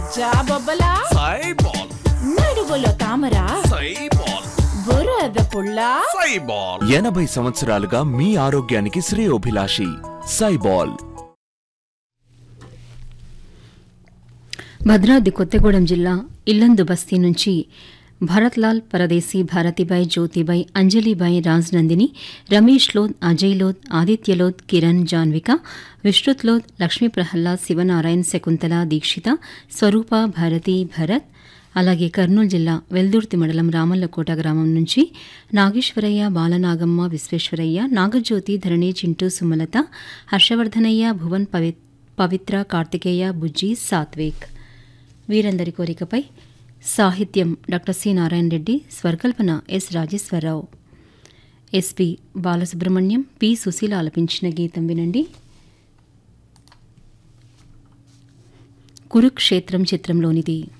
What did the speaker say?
జాబొబ్బలా సైబాల్ నడువులో తామర సైబాల్ బురద పుల్ల సైబాల్ ఎనభై సంవత్సరాలుగా మీ ఆరోగ్యానికి శ్రేయోభిలాషి సైబాల్ భద్రాద్రి కొత్తగూడెం జిల్లా ఇల్లందు బస్తీ నుంచి భరత్లాల్ పరదేశీ భారతిబాయ్ జ్యోతిబాయ్ అంజలిబాయ్ రాజ్నందిని రమేష్ లోద్ అజయ్ లోద్ ఆదిత్య లోద్ కిరణ్ జాన్విక విశ్రుత్ లోద్ లక్ష్మీ ప్రహ్లాద్ శివనారాయణ్ శకుంతల దీక్షిత స్వరూప భారతి భరత్ అలాగే కర్నూలు జిల్లా వెల్దుర్తి మండలం రామల్లకోట గ్రామం నుంచి నాగేశ్వరయ్య బాలనాగమ్మ విశ్వేశ్వరయ్య నాగజ్యోతి ధరణి చింటూ సుమలత హర్షవర్ధనయ్య భువన్ పవి పవిత్ర కార్తికేయ బుజ్జి సాత్విక్ వీరందరి కోరికపై సాహిత్యం డాక్టర్ సి నారాయణ రెడ్డి స్వరకల్పన S Rajeswara Rao SP Balasubrahmanyam P Susheela ఆలపించిన గీతం వినండి కురుక్షేత్రం చిత్రంలోనిది